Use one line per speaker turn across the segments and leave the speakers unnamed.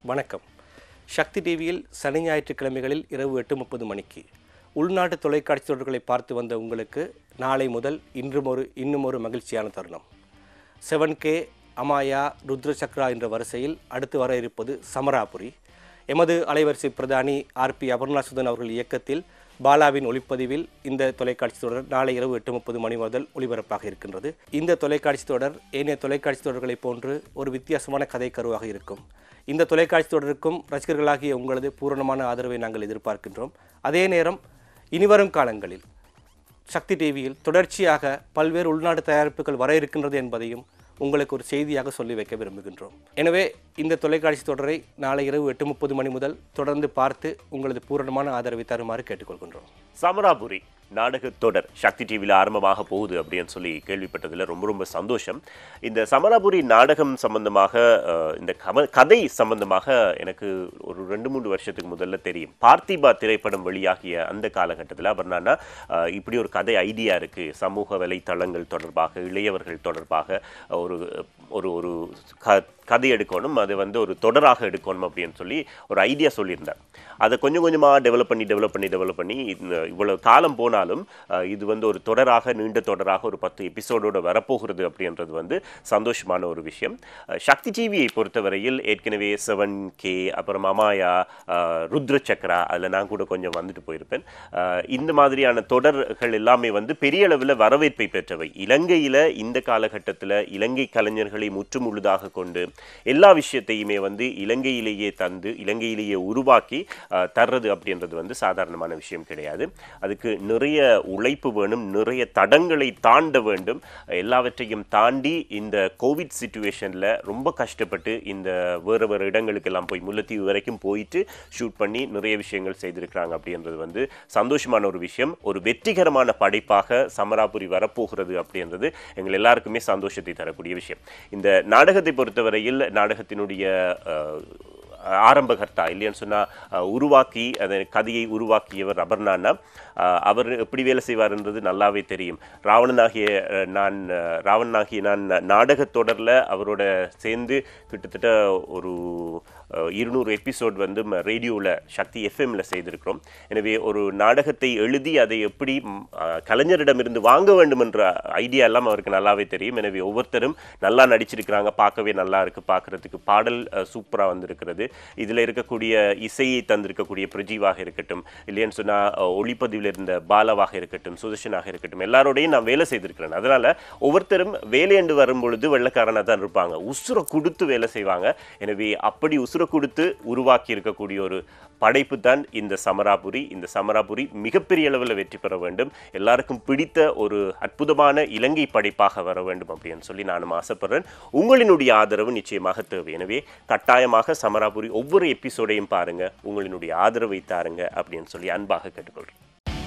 வணக்கம் சக்தி டிவியில் சனி ஞாயிற்றுக்கிழமைகளில் இரவு எட்டு முப்பது மணிக்கு உள்நாட்டு தொலைக்காட்சி தொடர்களை பார்த்து வந்த உங்களுக்கு நாளை முதல் இன்றும் ஒரு இன்னும் ஒரு மகிழ்ச்சியான தருணம் செவன் கே அமாயா ருத்ர சக்ரா என்ற வரிசையில் அடுத்து வர இருப்பது சமராபுரி எமது அலைவரிசை பிரதானி ஆர்பி அபர்ணாசுதன் அவர்கள் இயக்கத்தில் பாலாவின் ஒளிப்பதிவில் இந்த தொலைக்காட்சி தொடர் நாளை இரவு எட்டு முப்பது மணி முதல் ஒளிபரப்பாக இருக்கின்றது இந்த தொலைக்காட்சி தொடர் ஏனைய தொலைக்காட்சி தொடர்களைப் போன்று ஒரு வித்தியாசமான கதை கருவாக இருக்கும் இந்த தொலைக்காட்சி தொடருக்கும் ரசிகர்களாகிய உங்களது பூரணமான ஆதரவை நாங்கள் எதிர்பார்க்கின்றோம் அதே நேரம் இனிவரும் காலங்களில் சக்தி டிவியில் தொடர்ச்சியாக பல்வேறு உள்நாட்டு தயாரிப்புகள் வர இருக்கின்றது என்பதையும் உங்களுக்கு ஒரு செய்தியாக சொல்லி வைக்க விரும்புகின்றோம் எனவே இந்த தொலைக்காட்சி தொடரை நாளை இரவு எட்டு முப்பது மணி முதல் தொடர்ந்து பார்த்து உங்களது பூரணமான ஆதரவை தருமாறு கேட்டுக்கொள்கின்றோம்
சமராபுரி நாடகத் தொடர் சக்தி டிவியில் ஆரம்பமாக போகுது அப்படின்னு சொல்லி கேள்விப்பட்டதில் ரொம்ப ரொம்ப சந்தோஷம் இந்த சமராபுரி நாடகம் சம்பந்தமாக அஹ், இந்த கம கதை சம்பந்தமாக எனக்கு ஒரு ரெண்டு மூணு வருஷத்துக்கு முதல்ல தெரியும் பார்த்திபா திரைப்படம் வெளியாகிய அந்த காலகட்டத்தில் அபர்ணானா அஹ், இப்படி ஒரு கதை ஐடியா இருக்குது சமூக வலைத்தளங்கள் தொடர்பாக இளையவர்கள் தொடர்பாக ஒரு ஒரு ஒரு க கதை எடுக்கணும் அது வந்து ஒரு தொடராக எடுக்கணும் அப்படின்னு சொல்லி ஒரு ஐடியா சொல்லியிருந்தார் அதை கொஞ்சம் கொஞ்சமாக டெவலப் பண்ணி டெவலப் பண்ணி டெவலப் பண்ணி இந்த இவ்வளவு காலம் போனாலும் அஹ், இது வந்து ஒரு தொடராக நீண்ட தொடராக ஒரு பத்து எபிசோடோட வரப்போகிறது அப்படின்றது வந்து சந்தோஷமான ஒரு விஷயம் அஹ், சக்தி டிவியை பொறுத்தவரையில் ஏற்கனவே செவன் கே அப்புறம் அமாயா அஹ், ருத்ர சக்ரா அதில் நான் கூட கொஞ்சம் வந்துட்டு போயிருப்பேன் அஹ், இந்த மாதிரியான தொடர்கள் எல்லாமே வந்து பெரிய அளவில் வரவேற்பை பெற்றவை இலங்கையில் இந்த காலகட்டத்தில் இலங்கை கலைஞர்களை முற்றுமுழுதாக கொண்டு எல்லா விஷயத்தையுமே வந்து இலங்கையிலேயே தந்து இலங்கையிலேயே உருவாக்கி அஹ், தர்றது அப்படின்றது வந்து சாதாரணமான விஷயம் கிடையாது அதுக்கு நிறைய உழைப்பு வேணும் நிறைய தடங்களை தாண்ட வேண்டும் எல்லாவற்றையும் தாண்டி இந்த கோவிட் சுச்சுவேஷனில் ரொம்ப கஷ்டப்பட்டு இந்த வேறு வேறு இடங்களுக்கெல்லாம் போய் முல்லைத்தீவு வரைக்கும் போயிட்டு ஷூட் பண்ணி நிறைய விஷயங்கள் செய்திருக்கிறாங்க அப்படின்றது வந்து சந்தோஷமான ஒரு விஷயம் ஒரு வெற்றிகரமான படைப்பாக சமராபுரி வரப்போகிறது அப்படின்றது எங்கள் எல்லாருக்குமே சந்தோஷத்தை தரக்கூடிய விஷயம் இந்த நாடகத்தை பொறுத்தவரையில் நாடகத்தினுடைய அஹ், ஆரம்பகர்த்தா இல்லைன்னு சொன்னால் உருவாக்கி அந்த கதையை உருவாக்கியவர் அபர்ணானா அஹ், அவர் எப்படி வேலை செய்வார்ன்றது நல்லாவே தெரியும் ராவணனாகிய அஹ், நான் அஹ், ராவணனாகிய நான் நாடகத் தொடரில் அவரோட சேர்ந்து கிட்டத்தட்ட ஒரு அஹ், இருநூறு எபிசோட் வந்து ரேடியோவில் சக்தி எஃப்எம்ல செய்திருக்கிறோம் எனவே ஒரு நாடகத்தை எழுதி அதை எப்படி ம், அஹ், கலைஞரிடமிருந்து வாங்க வேண்டும் என்ற ஐடியா எல்லாம் அவருக்கு நல்லாவே தெரியும் எனவே ஒவ்வொருத்தரும் நல்லா நடிச்சிருக்கிறாங்க பார்க்கவே நல்லா இருக்கு பார்க்கறதுக்கு பாடல் சூப்பராக வந்திருக்கிறது இதில் இருக்கக்கூடிய இசையை தந்திருக்கக்கூடிய பிரஜீவாக இருக்கட்டும் இல்லைன்னு சொன்னால் ஒளிப்பதிவில் இருந்த பாலாவாக இருக்கட்டும் சுதர்ஷனாக இருக்கட்டும் எல்லாரோடையும் நான் வேலை செய்திருக்கிறேன் அதனால ஒவ்வொருத்தரும் வேலையண்டு வரும்பொழுது வெள்ளக்காரனாக தான் இருப்பாங்க உசுரை கொடுத்து வேலை செய்வாங்க எனவே அப்படி உசுரை கொடுத்து உருவாக்கி இருக்கக்கூடிய ஒரு படைப்பு தான் இந்த சமராபுரி இந்த சமராபுரி மிகப்பெரிய அளவில் வெற்றி பெற வேண்டும் எல்லாருக்கும் பிடித்த ஒரு அற்புதமான இலங்கை படைப்பாக வர வேண்டும் அப்படின்னு சொல்லி நானும் ஆசைப்படுறேன் உங்களினுடைய ஆதரவு நிச்சயமாக தேவை எனவே கட்டாயமாக சமராபுரி ஒவ்வொரு எபிசோடையும் பாருங்க உங்களினுடைய ஆதரவை தாருங்க அப்படின்னு சொல்லி அன்பாக கேட்டுக்கொள்கிறேன்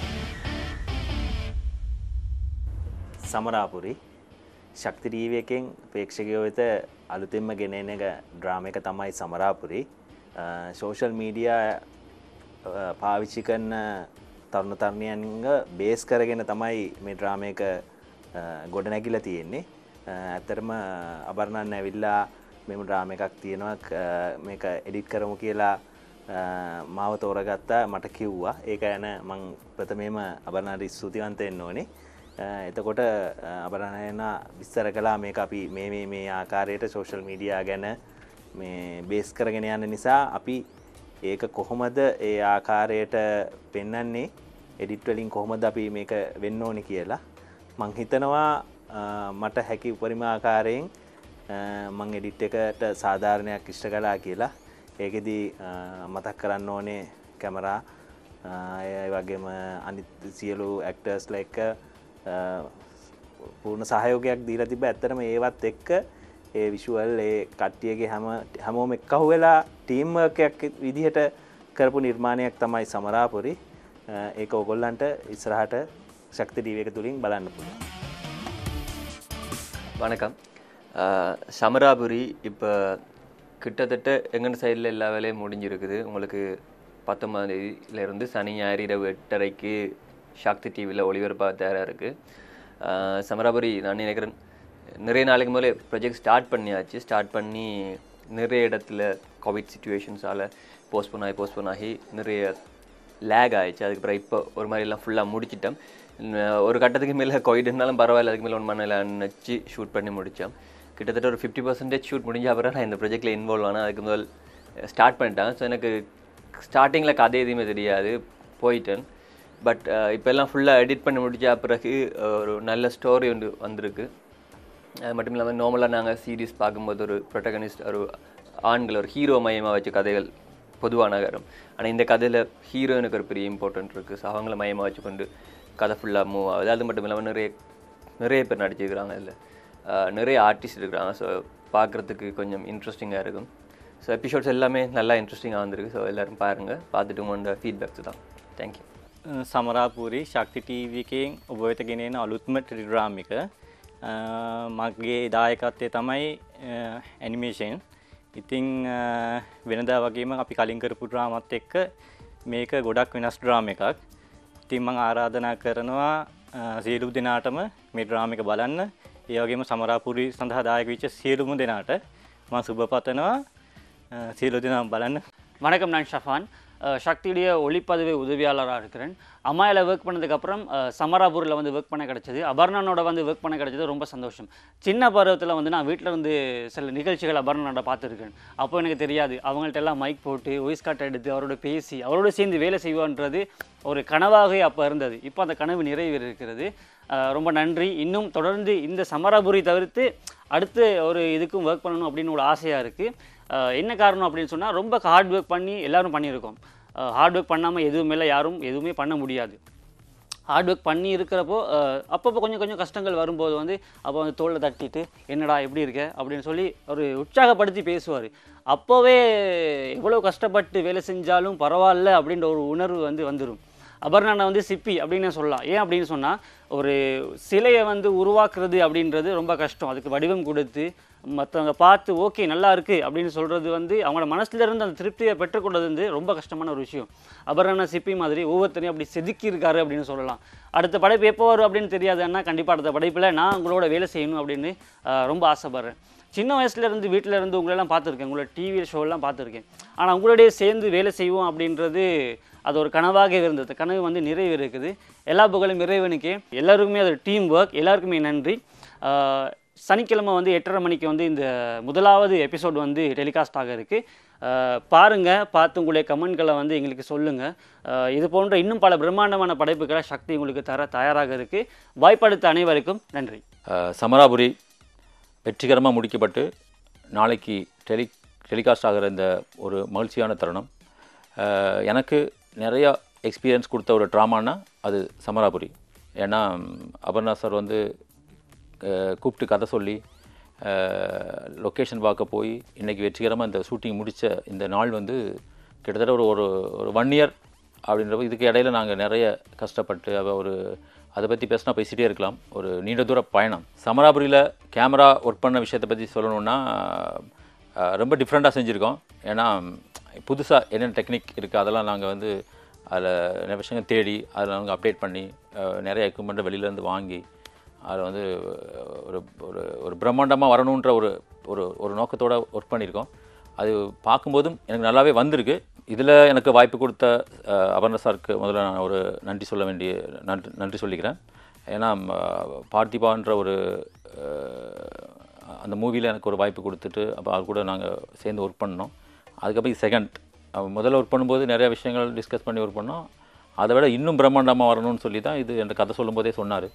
සමරාපුරි ශක්තිරීවයකෙන් ප්‍රේක්ෂකයෝ වෙත අලුතෙන්ම ගෙනෙන එක ඩ්‍රාම එක තමයි සමරාපුරි සෝෂල් මීඩිය පාවිච්චි කරන තරුණ තරුණයන්ග බේස් කරගෙන තමයි මේ ඩ්‍රාම එක ගොඩ නැගිල තියෙන්නේ ඇත්තරම අබරණන්න ඇවිල්ලා මෙම ඩ්‍රාම එකක් තියෙනවා මේක එඩිට් කරමු කියලා මාව තෝරගත්තා මට කිව්වා ඒක ඇන මං ප්‍රථමේම අබරණට ස්තුතිවන්තයෙන් ඕනේ එතකොට අබරණයන විස්තර කලා මේ අපි මේ මේ මේ ආකාරයට සෝෂල් මීඩියා ගැන මේ බේස් කරගෙන යන්න නිසා අපි ඒක කොහොමද ඒ ආකාරයට පෙන්නන්නේ එඩිට්වලින් කොහොමද අපි මේක වෙන්න ඕනි කියලා මං හිතනවා මට හැකි උපරිම ආකාරයෙන් මං එඩිට් එකට සාධාරණයක් ඉෂ්ට කලා කියලා ඒකෙදී මතක් කරන්න ඕනේ කැමරා ඒ වගේම අනි සියලු ඇක්ටර්ස්ල එක පූර්ණ සහයෝකයක් දීල තිබ ඇත්තරම ඒවත් එක්ක ඒ විශුවල් ඒ කට්ටියගේ හැම හැමෝම එක්කහු වෙලා ටීම්මකයක් විදිහට කරපු නිර්මාණයක් තමයි සමරාපුරි ඒක ඔගොල්ලන්ට ඉස්රහට ශක්ති ඩීවක තුළින් බලන්න පුළුව
வணக்கம் அஹ், சமராபுரி இப்போ கிட்டத்தட்ட எங்கன சைடில் எல்லா வேலையும் முடிஞ்சிருக்குது உங்களுக்கு பத்தொன்பதாம் தேதியிலேருந்து சனி ஞாயிறு இரவு எட்டரைக்கு சக்தி டிவியில் ஒளிபரப்பாக தயாராக இருக்குது சமராபுரி நான் நினைக்கிறேன் நிறைய நாளைக்கு முதல்ல ப்ரொஜெக்ட் ஸ்டார்ட் பண்ணியாச்சு ஸ்டார்ட் பண்ணி நிறைய இடத்துல கோவிட் சுச்சுவேஷன்ஸால் போஸ்ட்போன் ஆகி போஸ்ட்போன் ஆகி நிறைய லேக் ஆயிடுச்சு அதுக்கப்புறம் இப்போ ஒரு மாதிரி எல்லாம் ஃபுல்லாக முடிச்சிட்டோம் இன்னும் ஒரு கட்டத்துக்கு மேலே கோவிட் இருந்தாலும் பரவாயில்ல அதுக்கு மேலே ஒன் மணியில் நினச்சி ஷூட் பண்ணி முடித்தோம் கிட்டத்தட்ட ஒரு ஃபிஃப்டி பர்சன்டேஜ் ஷூட் முடிஞ்ச அப்புறம் நான் இந்த ப்ராஜெக்ட்டில் இன்வால்வ் ஆனேன் அதுக்கு முதல் ஸ்டார்ட் பண்ணிட்டேன் ஸோ எனக்கு ஸ்டார்டிங்கில் கதை எதுவுமே தெரியாது போயிட்டேன் பட் இப்போ எல்லாம் ஃபுல்லாக எடிட் பண்ணி முடிச்ச பிறகு அஹ், ஒரு நல்ல ஸ்டோரி ஒன்று வந்திருக்கு அது மட்டும் இல்லாமல் நார்மலாக நாங்கள் சீரிஸ் பார்க்கும்போது ஒரு ப்ரொட்டகனிஸ்ட் ஒரு ஆண்கள் ஒரு ஹீரோ மையமாக வச்ச கதைகள் பொதுவாக நகரும் ஆனால் இந்த கதையில் ஹீரோயினுக்கு ஒரு பெரிய இம்பார்ட்டன்ட் இருக்குது ஸோ அவங்கள மையமாக வச்சுக்கொண்டு கதை ஃபுல்லாக மூவ் ஆகுது அது மட்டும் இல்லாமல் நிறைய நிறைய பேர் நடிச்சிருக்கிறாங்க இதில் நிறைய ஆர்டிஸ்ட் இருக்கிறாங்க ஸோ பார்க்குறதுக்கு கொஞ்சம் இன்ட்ரெஸ்டிங்காக இருக்கும் ஸோ எபிசோட்ஸ் எல்லாமே நல்லா இன்ட்ரெஸ்டிங்காக வந்திருக்கு ஸோ எல்லோரும் பாருங்கள் பார்த்துட்டு உங்களோட ஃபீட்பேக்ஸ் தான் தேங்க்யூ
සමරාපුරි ශක්ති ටීව එකෙන් ඔබ වෙත ගෙනෙන අලුත්ම ටෙලිග්‍රාම් එක අ, මගේ දායකත්වය තමයි ඇනිමේෂන් ඉතිං අ, වෙනදා වගේම අපි කලින් කරපු ඩ්‍රාමත් එක්ක මේක ගොඩක් වෙනස් ඩ්‍රාම එකක් ඉතින් මං ආරාධනා කරනවා අ, සියලු දෙනාටම මේ ඩ්‍රාම එක බලන්න ඒවගේම සමරාපුරි සඳහා දායක විච්ච සියලුම දෙනාට ම සුභපතනවා අ, සියලු දෙනම් බලන්න
வணக்கம் நான் ஷஃபான் அஹ், சக்தியுடைய ஒளிப்பதிவு உதவியாளராக இருக்கிறேன் அம்மாயில் ஒர்க் பண்ணதுக்கப்புறம் சமராபூரில் வந்து ஒர்க் பண்ண கிடச்சிது அபர்ணனோட வந்து ஒர்க் பண்ண கிடச்சது ரொம்ப சந்தோஷம் சின்ன பருவத்தில் வந்து நான் வீட்டில் இருந்து சில நிகழ்ச்சிகள் அபர்ணனோட பார்த்துருக்கேன் அப்போ எனக்கு தெரியாது அவங்கள்ட்ட எல்லாம் மைக் போட்டு வாய்ஸ் கார்ட் எடுத்து அவரோட பேசி அவரோட சேர்ந்து வேலை செய்வோன்றது ஒரு கனவாகவே அப்போ இருந்தது இப்போ அந்த கனவு நிறைவேறிருக்கிறது அஹ், ரொம்ப நன்றி இன்னும் தொடர்ந்து இந்த சமராபுரி தவிர்த்து அடுத்து ஒரு இதுக்கும் ஒர்க் பண்ணணும் அப்படின்னு ஒரு ஆசையாக இருக்குது அஹ் என்ன காரணம் அப்படின்னு சொன்னால் ரொம்ப ஹார்ட் ஒர்க் பண்ணி எல்லாரும் பண்ணியிருக்கோம் ஹார்ட் ஒர்க் பண்ணாமல் எதுவுமே இல்லை யாரும் எதுவுமே பண்ண முடியாது ஹார்ட் ஒர்க் பண்ணி இருக்கிறப்போ அஹ், அப்பப்போ கொஞ்சம் கொஞ்சம் கஷ்டங்கள் வரும்போது வந்து அப்போ வந்து தோளில் தட்டிட்டு என்னடா எப்படி இருக்க அப்படின்னு சொல்லி ஒரு உற்சாகப்படுத்தி பேசுவார் அப்போவே எவ்வளோ கஷ்டப்பட்டு வேலை செஞ்சாலும் பரவாயில்ல அப்படின்ற ஒரு உணர்வு வந்து வந்துடும் அபர்ணானை வந்து சிப்பி அப்படின்னு சொல்லலாம் ஏன் அப்படின்னு சொன்னால் ஒரு சிலையை வந்து உருவாக்குறது அப்படின்றது ரொம்ப கஷ்டம் அதுக்கு வடிவம் கொடுத்து மற்றவங்க பார்த்து ஓகே நல்லா இருக்குது அப்படின்னு சொல்கிறது வந்து அவங்களோட மனசுல இருந்து அந்த திருப்தியை பெற்றுக்கொண்டது வந்து ரொம்ப கஷ்டமான ஒரு விஷயம் அபர்ணா சிப்பி மாதிரி ஒவ்வொருத்தரையும் அப்படி செதுக்கி இருக்காரு அப்படின்னு சொல்லலாம் அடுத்த படைப்பு எப்போ வரும் அப்படின்னு தெரியாதுன்னா கண்டிப்பாக அடுத்த படைப்பில் நான் உங்களோட வேலை செய்யணும் அப்படின்னு ஆஹ், ரொம்ப ஆசைப்பட்றேன் சின்ன வயசுல இருந்து வீட்டில் இருந்து உங்களெல்லாம் பார்த்துருக்கேன் உங்களோட டிவி ஷோலாம் பார்த்துருக்கேன் ஆனால் உங்களோடய சேர்ந்து வேலை செய்வோம் அப்படின்றது அது ஒரு கனவாகவே இருந்தது கனவு வந்து நிறைவு இருக்குது எல்லா புகழும் இறைவனுக்கே எல்லாருக்குமே அது டீம் ஒர்க் எல்லாருக்குமே நன்றி ஆஹ் சனிக்கிழமை வந்து எட்டரை மணிக்கு வந்து இந்த முதலாவது எபிசோட் வந்து டெலிகாஸ்ட் ஆக இருக்குது பாருங்கள் பார்த்து உங்களுடைய கமெண்ட்களை வந்து எங்களுக்கு சொல்லுங்கள் இது போன்ற இன்னும் பல பிரம்மாண்டமான படைப்புகளை சக்தி உங்களுக்கு தர தயாராக இருக்குது வாய்ப்பளித்த அனைவருக்கும் நன்றி
அஹ், சமராபுரி வெற்றிகரமாக முடிக்கப்பட்டு நாளைக்கு டெலி டெலிகாஸ்ட் ஆகிற இந்த ஒரு மகிழ்ச்சியான தருணம் அஹ், எனக்கு நிறையா எக்ஸ்பீரியன்ஸ் கொடுத்த ஒரு ட்ராமானா அது சமராபுரி ஏன்னா ம், அபர்ணா சார் வந்து அஹ், கூப்பிட்டு கதை சொல்லி லொக்கேஷன் பார்க்க போய் இன்றைக்கி வெற்றிகரமாக இந்த ஷூட்டிங் முடித்த இந்த நாள் வந்து கிட்டத்தட்ட ஒரு ஒரு ஒரு ஒன் இயர் அப்படின்றப்ப இதுக்கு இடையில நாங்கள் நிறைய கஷ்டப்பட்டு அவ ஒரு அதை பற்றி பேசினா பேசிகிட்டே இருக்கலாம் ஒரு நீண்ட தூர பயணம் சமராபுரியில் கேமரா ஒர்க் பண்ண விஷயத்தை பற்றி சொல்லணுன்னா அஹ், ரொம்ப டிஃப்ரெண்ட்டாக செஞ்சுருக்கோம் ஏன்னா புதுசாக என்னென்ன டெக்னிக் இருக்குது அதெல்லாம் நாங்கள் வந்து அதில் நிறைய விஷயங்கள் தேடி அதில் நாங்கள் அப்டேட் பண்ணி அஹ், நிறைய எக்யூப்மெண்ட்டை வெளியிலேருந்து வாங்கி அதில் வந்து ஒரு ஒரு ஒரு பிரம்மாண்டமாக வரணுன்ற ஒரு ஒரு ஒரு நோக்கத்தோட ஒர்க் பண்ணியிருக்கோம் அது பார்க்கும்போதும் எனக்கு நல்லாவே வந்திருக்கு இதில் எனக்கு வாய்ப்பு கொடுத்த அஹ், அபர்ணா சாருக்கு முதல்ல நான் ஒரு நன்றி சொல்ல வேண்டிய நன்றி நன்றி சொல்லிக்கிறேன் ஏன்னா ம, பார்த்திபான்ற ஒரு அஹ், அந்த மூவியில் எனக்கு ஒரு வாய்ப்பு கொடுத்துட்டு அப்போ அது கூட நாங்கள் சேர்ந்து ஒர்க் பண்ணோம் அதுக்கப்புறம் இது செகண்ட் முதல்ல ஒர்க் பண்ணும்போது நிறைய விஷயங்கள் டிஸ்கஸ் பண்ணி ஒர்க் பண்ணோம் அதை விட இன்னும் பிரம்மாண்டமாக வரணும்னு சொல்லி தான் இது என்ற கதை சொல்லும்போதே சொன்னார்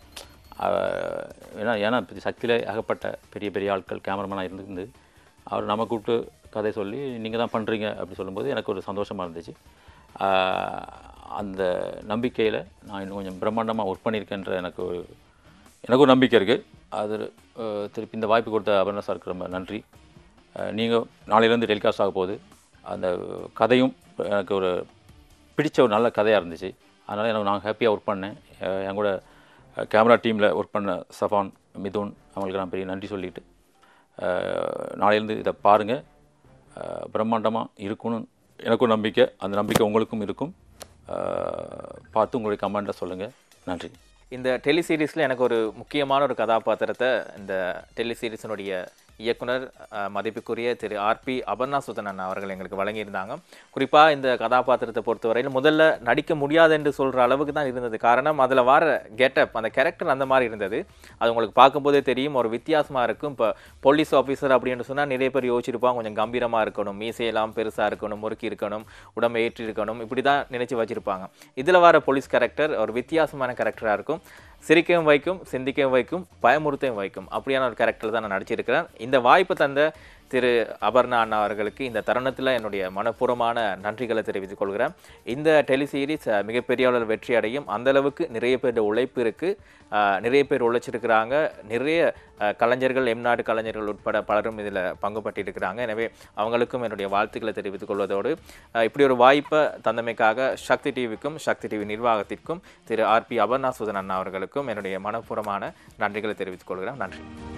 ஏன்னா ஏன்னா இப்ப சக்தியில் ஏகப்பட்ட பெரிய பெரிய ஆட்கள் கேமராமேனாக இருந்து அவர் நம்ம கூப்பிட்டு கதை சொல்லி நீங்கள் தான் பண்ணுறீங்க அப்படி சொல்லும்போது எனக்கு ஒரு சந்தோஷமாக இருந்துச்சு ஆஹ் அந்த நம்பிக்கையில் நான் இன்னும் கொஞ்சம் பிரம்மாண்டமாக ஒர்க் பண்ணியிருக்கேன்ற எனக்கு ஒரு எனக்கு ஒரு நம்பிக்கை இருக்குது அது அஹ், திருப்பி இந்த வாய்ப்பு கொடுத்த அபர்ணா சாருக்கு ரொம்ப நன்றி நீங்கள் நாளையிலேருந்து டெலிகாஸ்ட் ஆக போகுது அந்த கதையும் எனக்கு ஒரு பிடிச்ச ஒரு நல்ல கதையாக இருந்துச்சு அதனால் எனக்கு நான் ஹாப்பியாக ஒர்க் பண்ணேன் அஹ் என் கூட கேமரா டீமில் ஒர்க் பண்ண சஃபான் மிதுன் அவங்களுக்கு நான் பெரிய நன்றி சொல்லிட்டு அஹ் நாளையிலேருந்து இதை பாருங்கள் பிரம்மாண்டமாக இருக்கும்னு எனக்கும் நம்பிக்கை அந்த நம்பிக்கை உங்களுக்கும் இருக்கும் அஹ் பார்த்து உங்களுடைய கமெண்ட்டை சொல்லுங்கள் நன்றி
இந்த டெலி சீரிஸில் எனக்கு ஒரு முக்கியமான ஒரு கதாபாத்திரத்தை இந்த டெலி சீரிஸினுடைய இயக்குனர் அஹ், மதிப்புக்குரிய திரு ஆர்பி அபர்ணா சுதனன் அவர்கள் எங்களுக்கு வழங்கியிருந்தாங்க குறிப்பாக இந்த கதாபாத்திரத்தை பொறுத்தவரையில் முதல்ல நடிக்க முடியாது என்று சொல்கிற அளவுக்கு தான் இருந்தது காரணம் அதில் வர கெட்டப் அந்த கேரக்டர் அந்த மாதிரி இருந்தது அது உங்களுக்கு பார்க்கும்போதே தெரியும் ஒரு வித்தியாசமாக இருக்கும் இப்போ போலீஸ் ஆஃபீஸர் அப்படின்னு சொன்னால் நிறைய பேர் யோசிச்சிருப்பாங்க கொஞ்சம் கம்பீரமாக இருக்கணும் மீசையெல்லாம் பெருசாக இருக்கணும் முறுக்கி இருக்கணும் உடம்பை ஏற்றி இருக்கணும் இப்படி தான் நினச்சி வச்சிருப்பாங்க இதில் வர போலீஸ் கேரக்டர் ஒரு வித்தியாசமான கேரக்டராக இருக்கும் சிரிக்கவும் வைக்கும் சிந்திக்கவும் வைக்கும் பயமுறுத்தவும் வைக்கும் அப்படியான ஒரு கேரக்டர் தான் நான் நடிச்சிருக்கிறேன் இந்த வாய்ப்பு தந்த திரு அபர்ணா அண்ணா அவர்களுக்கு இந்த தருணத்தில் என்னுடைய மனப்பூர்வமான நன்றிகளை தெரிவித்துக் கொள்கிறேன் இந்த டெலிசீரிஸ் அஹ், மிகப்பெரிய அளவில் வெற்றி அடையும் அந்த அளவுக்கு நிறைய பேர் உழைப்பு இருக்குது நிறைய பேர் உழைச்சிருக்கிறாங்க நிறைய அஹ், கலைஞர்கள் எம்நாடு கலைஞர்கள் உட்பட பலரும் இதில் பங்கு பற்றியிருக்கிறாங்க எனவே அவங்களுக்கும் என்னுடைய வாழ்த்துக்களை தெரிவித்துக் கொள்வதோடு அஹ், இப்படி ஒரு வாய்ப்பை தந்தமைக்காக சக்தி டிவிக்கும் சக்தி டிவி நிர்வாகத்திற்கும் திரு ஆர்பி அபர்ணா சுதன் அண்ணா அவர்களுக்கும் என்னுடைய மனப்பூர்வமான நன்றிகளை தெரிவித்துக் கொள்கிறேன் நன்றி